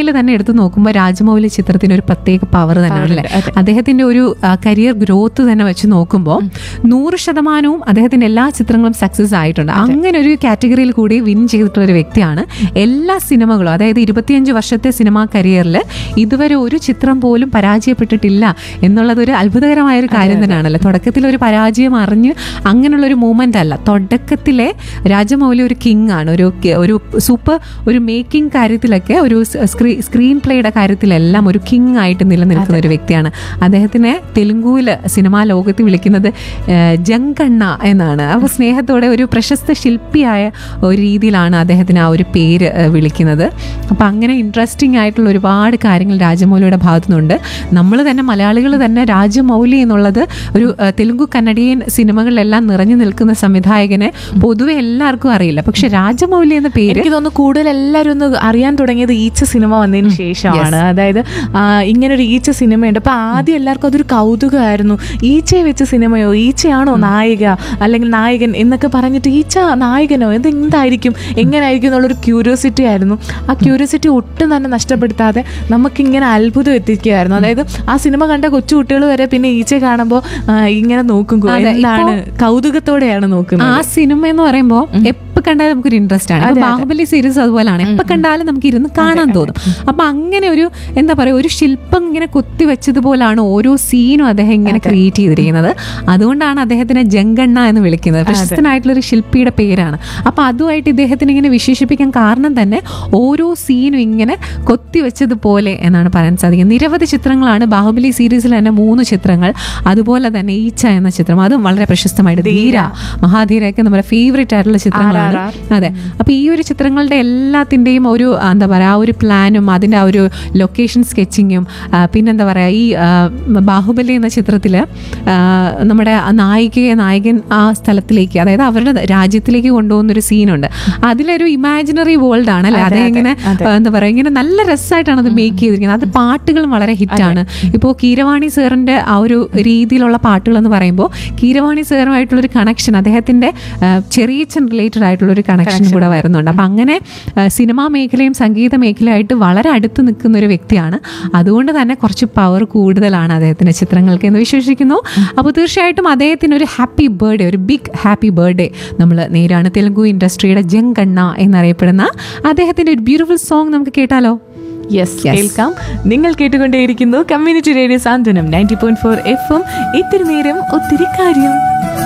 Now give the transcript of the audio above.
രീതിയിൽ തന്നെ എടുത്തു നോക്കുമ്പോൾ രാജമൗലി ചിത്രത്തിന് ഒരു പ്രത്യേക പവർ തന്നെയാണ് അല്ലേ അദ്ദേഹത്തിന്റെ ഒരു കരിയർ ഗ്രോത്ത് തന്നെ വെച്ച് നോക്കുമ്പോൾ നൂറ് ശതമാനവും അദ്ദേഹത്തിന്റെ എല്ലാ ചിത്രങ്ങളും സക്സസ് ആയിട്ടുണ്ട് അങ്ങനെ ഒരു കാറ്റഗറിയിൽ കൂടി വിൻ ചെയ്തിട്ടുള്ള ഒരു വ്യക്തിയാണ് എല്ലാ സിനിമകളും അതായത് ഇരുപത്തിയഞ്ച് വർഷത്തെ സിനിമാ കരിയറിൽ ഇതുവരെ ഒരു ചിത്രം പോലും പരാജയപ്പെട്ടിട്ടില്ല എന്നുള്ളത് ഒരു അത്ഭുതകരമായ ഒരു കാര്യം തന്നെയാണല്ലോ തുടക്കത്തിൽ ഒരു പരാജയം അറിഞ്ഞ് അങ്ങനെയുള്ള ഒരു മൂമെന്റ് അല്ല തുടക്കത്തിലെ രാജമൗലി ഒരു കിങ് ആണ് ഒരു കി- ഒരു സൂപ്പർ ഒരു മേക്കിംഗ് കാര്യത്തിലൊക്കെ ഒരു സ്ക്രീൻ സ്ക്രീൻ പ്ലേയുടെ കാര്യത്തിലെല്ലാം ഒരു കിങ് ആയിട്ട് നിലനിൽക്കുന്ന ഒരു വ്യക്തിയാണ് അദ്ദേഹത്തിനെ തെലുങ്കുവിൽ സിനിമാ ലോകത്ത് വിളിക്കുന്നത് ഏഹ്, ജങ്കണ്ണ എന്നാണ് അപ്പോൾ സ്നേഹത്തോടെ ഒരു പ്രശസ്ത ശില്പിയായ ഒരു രീതിയിലാണ് അദ്ദേഹത്തിന് ആ ഒരു പേര് ഏഹ്, വിളിക്കുന്നത് അപ്പം അങ്ങനെ ഇൻട്രസ്റ്റിംഗ് ആയിട്ടുള്ള ഒരുപാട് കാര്യങ്ങൾ രാജമൗലിയുടെ ഭാഗത്തു നിന്നുണ്ട് നമ്മൾ തന്നെ മലയാളികൾ തന്നെ രാജമൗലി എന്നുള്ളത് ഒരു ഏഹ്, തെലുങ്കു കന്നഡിയൻ സിനിമകളിലെല്ലാം നിറഞ്ഞു നിൽക്കുന്ന സംവിധായകനെ പൊതുവെ എല്ലാവർക്കും അറിയില്ല പക്ഷെ രാജമൗലി എന്ന പേര് എനിക്ക് തോന്നുന്നു കൂടുതൽ എല്ലാവരും ഒന്ന് അറിയാൻ തുടങ്ങിയത് ഈച്ച സിനിമ വന്നതിന് ശേഷമാണ് അതായത് ആ, ഇങ്ങനൊരു ഈച്ച സിനിമയുണ്ട് അപ്പൊ ആദ്യം എല്ലാവർക്കും അതൊരു കൗതുകമായിരുന്നു ഈച്ചയെ വെച്ച സിനിമയോ ഈച്ചയാണോ നായിക അല്ലെങ്കിൽ നായകൻ എന്നൊക്കെ പറഞ്ഞിട്ട് ഈച്ച നായകനോ ഇത് എന്തായിരിക്കും എങ്ങനെയായിരിക്കും എന്നുള്ളൊരു ക്യൂരിയോസിറ്റി ആയിരുന്നു ആ ക്യൂരിയോസിറ്റി ഒട്ടും തന്നെ നഷ്ടപ്പെടുത്താതെ നമുക്കിങ്ങനെ അത്ഭുതം എത്തിക്കുകയായിരുന്നു അതായത് ആ സിനിമ കണ്ട കൊച്ചു കുട്ടികൾ വരെ പിന്നെ ഈച്ചയെ കാണുമ്പോൾ ഇങ്ങനെ നോക്കും അതെ, എന്താണ് കൗതുകത്തോടെയാണ് നോക്കുന്നത് ആ സിനിമ എന്ന് പറയുമ്പോൾ എപ്പോ കണ്ടാലും നമുക്കൊരു ഇൻട്രസ്റ്റ് ആണ് ഇപ്പൊ ബാഹുബലി സീരീസ് അതുപോലാണ് എപ്പോ കണ്ടാലും നമുക്ക് ഇരുന്ന് കാണാൻ തോന്നും അപ്പൊ അങ്ങനെ ഒരു എന്താ പറയാ ഒരു ശില്പം ഇങ്ങനെ കൊത്തി വെച്ചതുപോലാണ് ഓരോ സീനും അദ്ദേഹം ഇങ്ങനെ ക്രിയേറ്റ് ചെയ്തിരിക്കുന്നത് അതുകൊണ്ടാണ് അദ്ദേഹത്തിനെ ജങ്കണ്ണ എന്ന് വിളിക്കുന്നത് പ്രശസ്തനായിട്ടുള്ള ഒരു ശില്പിയുടെ പേരാണ് അപ്പൊ അതുമായിട്ട് ഇദ്ദേഹത്തിന് ഇങ്ങനെ വിശേഷിപ്പിക്കാൻ കാരണം തന്നെ ഓരോ സീനും ഇങ്ങനെ കൊത്തി വെച്ചതുപോലെ എന്നാണ് പറയാൻ സാധിക്കുന്നത് നിരവധി ചിത്രങ്ങളാണ് ബാഹുബലി സീരീസിൽ തന്നെ മൂന്ന് ചിത്രങ്ങൾ അതുപോലെ തന്നെ ഈച്ച എന്ന ചിത്രം അതും വളരെ പ്രശസ്തമായിട്ട് ധീര മഹാധീരയൊക്കെ നമ്മുടെ ഫേവറേറ്റ് ആയിട്ടുള്ള ചിത്രങ്ങളാണ് അതെ അപ്പൊ ഈ ഒരു ചിത്രങ്ങളുടെ എല്ലാത്തിന്റെയും ഒരു ആ, എന്താ പറയാ ആ ഒരു പ്ലാനും അതിന്റെ ആ ഒരു ലൊക്കേഷൻ സ്കെച്ചിങ്ങും പിന്നെന്താ പറയാ ഈ ആ, ബാഹുബലി എന്ന ചിത്രത്തില് ആ, നമ്മുടെ ആ നായികയെ നായകൻ ആ സ്ഥലത്തിലേക്ക് അതായത് അവരുടെ രാജ്യത്തിലേക്ക് കൊണ്ടുപോകുന്ന ഒരു സീനുണ്ട് അതിലൊരു ഇമാജിനറി വേൾഡ് ആണ് അല്ലെ അതേ ഇങ്ങനെ ആ, എന്താ പറയാ ഇങ്ങനെ നല്ല രസമായിട്ടാണ് അത് മേക്ക് ചെയ്തിരിക്കുന്നത് അത് പാട്ടുകളും വളരെ ഹിറ്റാണ് ഇപ്പോൾ കീരവാണി സാറിന്റെ ആ ഒരു രീതിയിലുള്ള പാട്ടുകൾ എന്ന് പറയുമ്പോൾ കീരവാണി സാറുമായിട്ടുള്ള ഒരു കണക്ഷൻ അദ്ദേഹത്തിന്റെ ആ, ചെറിയച്ചൻ റിലേറ്റഡ് ആയിട്ടുള്ള ഒരു കണക്ഷൻ കൂടെ വരുന്നുണ്ട് അപ്പം അങ്ങനെ ആ, സിനിമാ മേഖലയും സംഗീത മേഖലയായിട്ട് വളരെ അടുത്ത് നിൽക്കുന്ന ഒരു വ്യക്തിയാണ് അതുകൊണ്ട് തന്നെ കുറച്ച് പവർ കൂടുതലാണ് അദ്ദേഹത്തിന്റെ ചിത്രങ്ങൾക്ക് എന്ന് വിശ്വസിക്കുന്നു അപ്പോൾ തീർച്ചയായിട്ടും അദ്ദേഹത്തിന് ഒരു ഹാപ്പി ബർത്ത്ഡേ ഒരു ബിഗ് ഹാപ്പി ബർത്ത്ഡേ നമ്മൾ നേരാണ് തെലുങ്കു ഇൻഡസ്ട്രിയുടെ ജങ്കണ്ണ എന്നറിയപ്പെടുന്ന അദ്ദേഹത്തിന്റെ ഒരു ബ്യൂട്ടിഫുൾ സോങ് നമുക്ക് കേട്ടാലോ യെസ് കേൾക്കാം നിങ്ങൾ കേട്ടുകൊണ്ടേയിരിക്കുന്നു community radio Santhwanam ninety point four F M ഇത്തിരി നേരം ഒത്തിരി കാര്യം